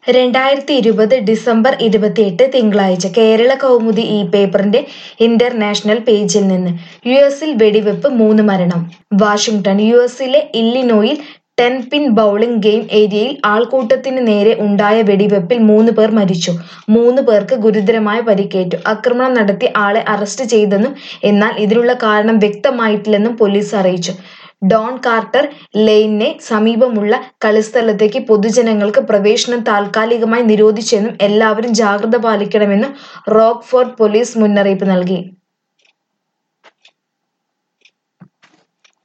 രണ്ടായിരത്തി ഇരുപത് ഡിസംബർ ഇരുപത്തിയെട്ട് തിങ്കളാഴ്ച കേരള കൗമുദി ഈ പേപ്പറിന്റെ ഇന്റർനാഷണൽ പേജിൽ നിന്ന് യു എസിൽ വെടിവെപ്പ് മൂന്ന് മരണം വാഷിംഗ്ടൺ യു എസിലെ ഇല്ലിനോയിൽ ടെൻ പിൻ ബൗളിംഗ് ഗെയിം ഏരിയയിൽ ആൾക്കൂട്ടത്തിന് നേരെ ഉണ്ടായ വെടിവെപ്പിൽ മൂന്ന് പേർ മരിച്ചു മൂന്ന് പേർക്ക് ഗുരുതരമായ പരിക്കേറ്റു ആക്രമണം നടത്തിയ ആളെ അറസ്റ്റ് ചെയ്തെന്നും എന്നാൽ ഇതിനുള്ള കാരണം വ്യക്തമായിട്ടില്ലെന്നും പോലീസ് അറിയിച്ചു ഡോൺ കാർട്ടർ ലെയ്നിന് സമീപമുള്ള കളിസ്ഥലത്തേക്ക് പൊതുജനങ്ങൾക്ക് പ്രവേശനം താൽക്കാലികമായി നിരോധിച്ചെന്നും എല്ലാവരും ജാഗ്രത പാലിക്കണമെന്നും റോക്ക്ഫോർട്ട് പോലീസ് മുന്നറിയിപ്പ് നൽകി